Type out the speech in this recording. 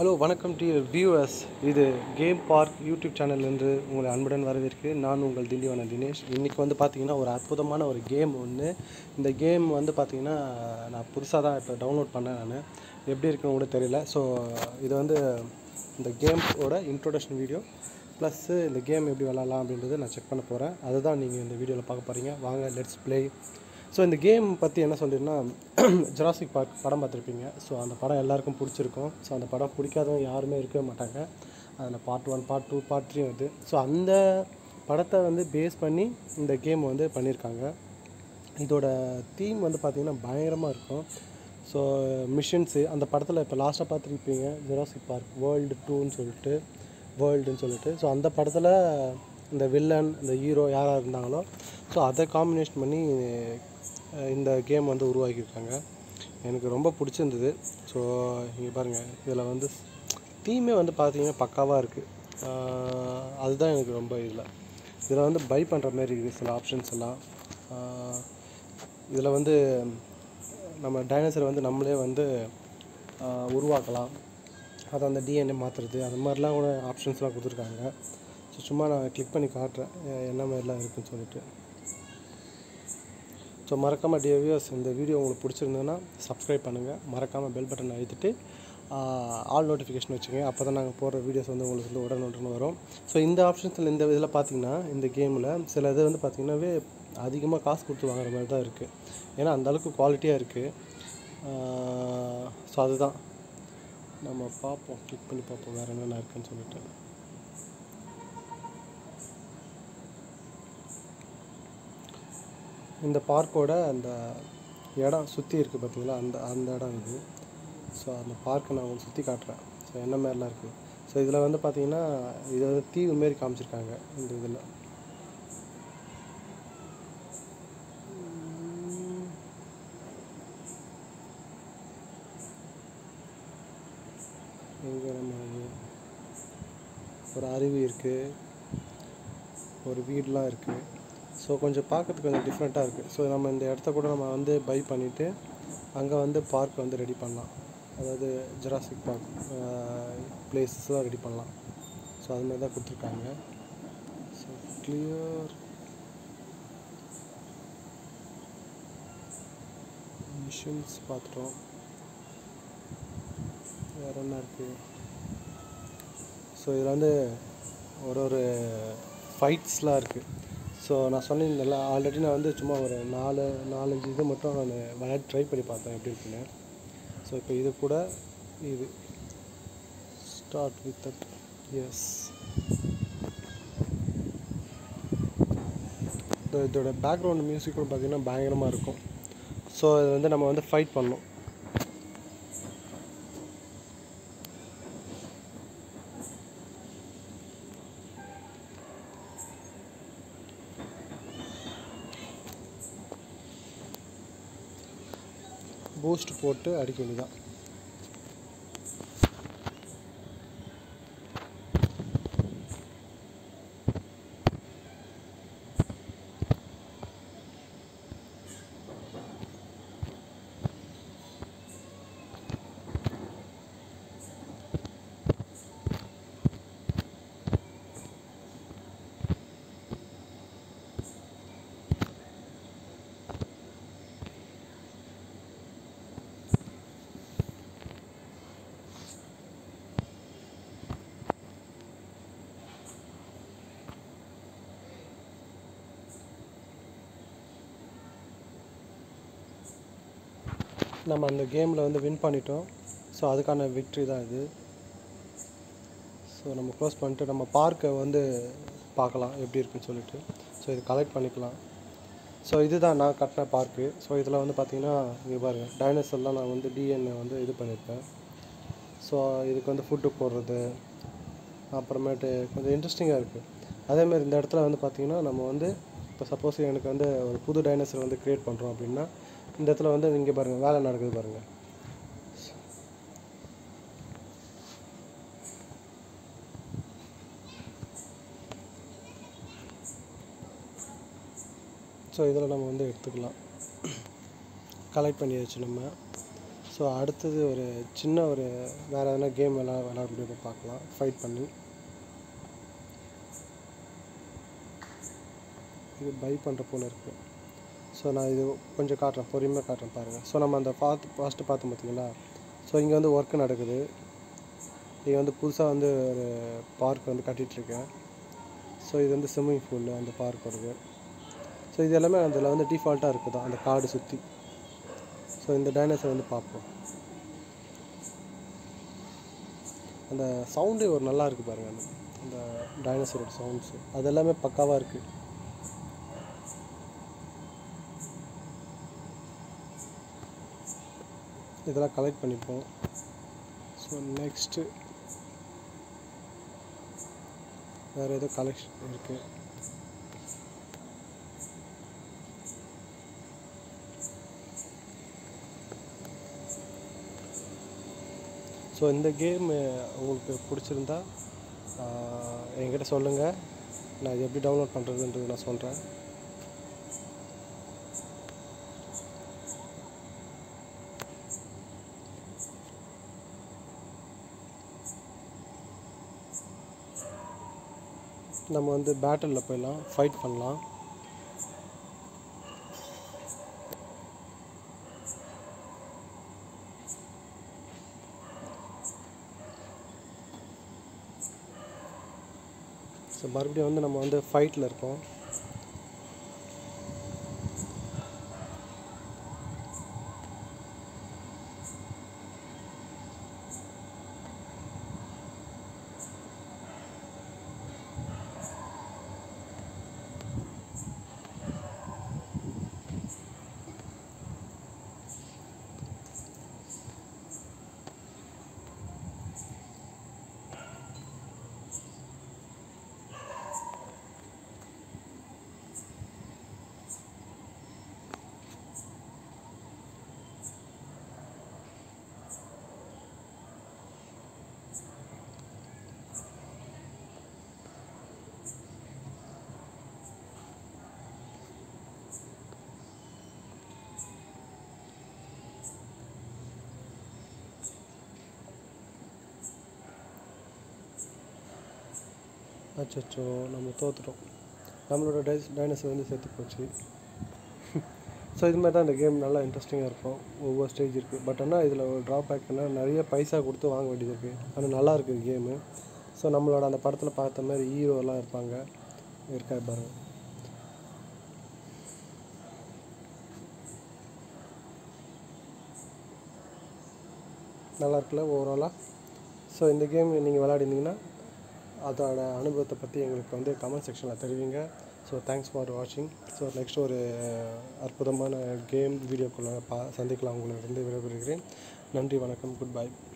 Hello வணக்கம் டி viewers இது கேம் பார்க் யூடியூப் சேனல் என்று உங்களை அன்புடன் வரவேற்கிறேன் நான் உங்கள் திண்டிவன தினேஷ் இன்றைக்கி வந்து பார்த்தீங்கன்னா ஒரு அற்புதமான ஒரு கேம் ஒன்று இந்த கேம் வந்து பார்த்தீங்கன்னா நான் புதுசாக தான் இப்போ டவுன்லோட் பண்ணேன் நான் எப்படி இருக்குன்னு கூட தெரியல ஸோ இது வந்து இந்த கேமோட இன்ட்ரோடக்ஷன் வீடியோ ப்ளஸ்ஸு இந்த கேம் எப்படி விளாட்லாம் அப்படின்றத நான் செக் பண்ண போகிறேன் அதுதான் நீங்கள் இந்த வீடியோவில் பார்க்க போகிறீங்க வாங்க லெட்ஸ் ப்ளே ஸோ இந்த கேம் பற்றி என்ன சொல்லிடுன்னா ஜுராசிக் பார்க் படம் பார்த்துருப்பீங்க ஸோ அந்த படம் எல்லாருக்கும் பிடிச்சிருக்கும் ஸோ அந்த படம் பிடிக்காதவங்க யாருமே இருக்கவே மாட்டாங்க அதில் part one part two part three வருது ஸோ அந்த படத்தை வந்து பேஸ் பண்ணி இந்த கேம் வந்து பண்ணியிருக்காங்க இதோட தீம் வந்து பார்த்திங்கன்னா பயங்கரமாக இருக்கும் ஸோ மிஷின்ஸு அந்த படத்தில் இப்போ லாஸ்ட்டாக பார்த்துருப்பீங்க ஜுராசிக் பார்க் வேர்ல்டு டூன்னு சொல்லிட்டு வேர்ல்டுன்னு சொல்லிட்டு ஸோ அந்த படத்தில் இந்த வில்லன் இந்த ஹீரோ யாராக இருந்தாங்களோ ஸோ அதை காம்பினேஷன் பண்ணி அஹ், இந்த கேம் வந்து உருவாக்கியிருக்காங்க எனக்கு ரொம்ப பிடிச்சிருந்தது ஸோ இங்கே பாருங்கள் இதில் வந்து தீமே வந்து பார்த்தீங்கன்னா பக்காவாக இருக்குது அதுதான் எனக்கு ரொம்ப இதில் இதில் வந்து பை பண்ணுற மாதிரி இருக்குது சில ஆப்ஷன்ஸ் எல்லாம் இதில் வந்து நம்ம டைனோசரை வந்து நம்மளே வந்து ஆஹ், உருவாக்கலாம் அதை அந்த டிஎன்ஏ மாற்றுறது அந்த மாதிரிலாம் கூட ஆப்ஷன்ஸ்லாம் கொடுத்துருக்காங்க ஸோ சும்மா நான் கிளிக் பண்ணி காட்டுறேன் எ- என்ன மாதிரிலாம் இருக்குன்னு சொல்லிட்டு ஸோ மறக்காமல் டியர் வியூவர்ஸ் இந்த வீடியோ உங்களுக்கு பிடிச்சிருந்ததுன்னா சப்ஸ்கிரைப் பண்ணுங்கள் மறக்காமல் பெல் பட்டன் அழுத்திட்டு ஆல் நோட்டிஃபிகேஷன் வச்சுங்க அப்போ தான் நாங்கள் போடுற வீடியோஸ் வந்து உங்களுக்கு வந்து உடனுடன் வரும் ஸோ இந்த ஆப்ஷன்ஸில் இந்த இதில் பார்த்தீங்கன்னா இந்த கேமில் சில இது வந்து பார்த்திங்கன்னாவே அதிகமாக காசு கொடுத்து வாங்குற மாதிரி தான் இருக்குது ஏன்னா அந்த அளவுக்கு குவாலிட்டியாக இருக்குது ஸோ அதுதான் நம்ம பார்ப்போம் கிளிக் பண்ணி பார்ப்போம் வேறு என்னென்ன இருக்குன்னு சொல்லிட்டு இந்த பார்க்கோட அந்த இடம் சுற்றி இருக்குது பார்த்தீங்களா அந்த அந்த இடம் இது ஸோ அந்த பார்க்கை நான் உங்களுக்கு சுற்றி காட்டுறேன் ஸோ என்ன மாதிரிலாம் இருக்குது ஸோ இதில் வந்து பார்த்தீங்கன்னா இது வந்து தீவு மாரி காமிச்சிருக்காங்க இந்த இதில் எங்கே நம்ம இது? ஒரு அருவி இருக்குது ஒரு வீடெலாம் இருக்குது ஸோ கொஞ்சம் பார்க்கறதுக்கு கொஞ்சம் டிஃப்ரெண்ட்டாக இருக்குது ஸோ நம்ம இந்த இடத்த கூட நம்ம வந்து பை பண்ணிவிட்டு அங்கே வந்து பார்க் வந்து ரெடி பண்ணலாம் அதாவது ஜுராசிக் பார்க் பிளேஸஸ்லாம் ரெடி பண்ணலாம் ஸோ அது மாதிரி தான் கொடுத்துருக்காங்க ஸோ கிளியர் மிஷின்ஸ் பார்த்துட்டோம் வேறு என்ன இருக்குது ஸோ இதில் வந்து ஒரு ஒரு ஃபைட்ஸ்லாம் இருக்குது ஸோ நான் சொன்னேன்ல ஆல்ரெடி நான் வந்து சும்மா ஒரு நாலு நாலஞ்சு இது மட்டும் நான் விளையாடி ட்ரை பண்ணி பார்த்தேன் எப்படி இருக்குன்னு ஸோ இப்போ இது கூட இது ஸ்டார்ட் வித் தட் எஸ் இதோட பேக்ரவுண்ட் மியூசிக் கூட பார்த்தீங்கன்னா பயங்கரமாக இருக்கும் ஸோ இது வந்து நம்ம வந்து ஃபைட் பண்ணணும் பூஸ்ட் போட்டு அடிக்க வேண்டியதான் நம்ம அந்த கேமில் வந்து வின் பண்ணிட்டோம் ஸோ அதுக்கான விக்ட்ரி தான் இது ஸோ நம்ம க்ளோஸ் பண்ணிட்டு நம்ம பார்க்கை வந்து பார்க்கலாம் எப்படி இருக்குன்னு சொல்லிட்டு ஸோ இது கலெக்ட் பண்ணிக்கலாம் ஸோ இதுதான் நான் கட்டின பார்க்கு ஸோ இதில் வந்து பார்த்தீங்கன்னா இங்கே பாருங்கள் டைனோசர்லாம் நான் வந்து டிஎன்ஏ வந்து இது பண்ணியிருப்பேன் ஸோ இதுக்கு வந்து ஃபுட்டு போடுறது அப்புறமேட்டு கொஞ்சம் இன்ட்ரெஸ்டிங்காக இருக்குது அதேமாதிரி இந்த இடத்துல வந்து பார்த்திங்கன்னா நம்ம வந்து இப்போ சப்போஸ் எனக்கு வந்து ஒரு புது டைனோசர் வந்து க்ரியேட் பண்ணுறோம் அப்படின்னா இந்த இடத்துல வந்து இங்கே பாருங்கள் வேலை நடக்குது பாருங்கள் ஸோ இதில் நம்ம வந்து எடுத்துக்கலாம் கலெக்ட் பண்ணியாச்சு நம்ம ஸோ அடுத்தது ஒரு சின்ன ஒரு வேறு எதனா கேம் விளா விளாட முடியுமா பார்க்கலாம் ஃபைட் பண்ணி இது பை பண்ணுற போல இருக்குது ஸோ நான் இது கொஞ்சம் காட்டுறேன் பொறுமையாக காட்டுறேன் பாருங்கள் ஸோ நம்ம அந்த பார்த்து ஃபஸ்ட்டு பார்த்தோம் பார்த்தீங்களா ஸோ இங்கே வந்து ஒர்க் நடக்குது இங்கே வந்து புதுசாக வந்து ஒரு பார்க் வந்து கட்டிகிட்ருக்கேன் ஸோ இது வந்து ஸ்விம்மிங் பூல் அந்த பார்க் வருது ஸோ இது எல்லாமே அதில் வந்து டிஃபால்ட்டாக இருக்குது அந்த காடு சுற்றி ஸோ இந்த டைனோசர் வந்து பார்ப்போம் அந்த சவுண்டே ஒரு நல்லா இருக்குது பாருங்கள் அந்த அந்த டைனோசரோட சவுண்ட்ஸு அது எல்லாமே பக்காவாக இருக்குது இதெல்லாம் கலெக்ட் பண்ணிப்போம் ஸோ நெக்ஸ்ட்டு வேறு ஏதோ கலெக்ஷன் இருக்குது ஸோ இந்த கேம் உங்களுக்கு பிடிச்சிருந்தா ஆஹ், என்கிட்ட சொல்லுங்கள் நான் இது எப்படி டவுன்லோட் பண்ணுறதுன்றது நான் சொல்கிறேன் நம்ம வந்து பேட்டிலில் போயிடலாம் ஃபைட் பண்ணலாம் ஸோ மறுபடியும் வந்து நம்ம வந்து ஃபைட்டில் இருக்கோம் அச்சச்சோ நம்ம தோத்துட்டோம் நம்மளோட டைஸ் டைனோசர் வந்து செத்து போச்சு ஸோ இது மாதிரி தான் இந்த கேம் நல்லா இன்ட்ரெஸ்டிங்காக இருக்கும் ஒவ்வொரு ஸ்டேஜ் இருக்குது பட் ஆனால் இதில் ஒரு ட்ராபேக் என்ன நிறைய பைசா கொடுத்து வாங்க வேண்டியது இருக்குது ஆனால் நல்லா இருக்குது கேமு ஸோ நம்மளோட அந்த படத்தில் பார்த்த மாதிரி ஹீரோலாம் இருப்பாங்க இருக்கா பாருங்க நல்லா இருக்குல்ல ஓவராலாக ஸோ இந்த கேம் நீங்கள் விளையாடிருந்தீங்கன்னா அதோட அனுபவத்தை பற்றி எங்களுக்கு வந்து கமெண்ட் செக்ஷனில் தெரிவிங்க ஸோ தேங்க்ஸ் ஃபார் வாட்சிங் ஸோ நெக்ஸ்ட் ஒரு அற்புதமான கேம் வீடியோக்குள்ளே பா சந்திக்கலாம் உங்களிடம் விடைபெறுகிறேன் நன்றி வணக்கம் குட் பை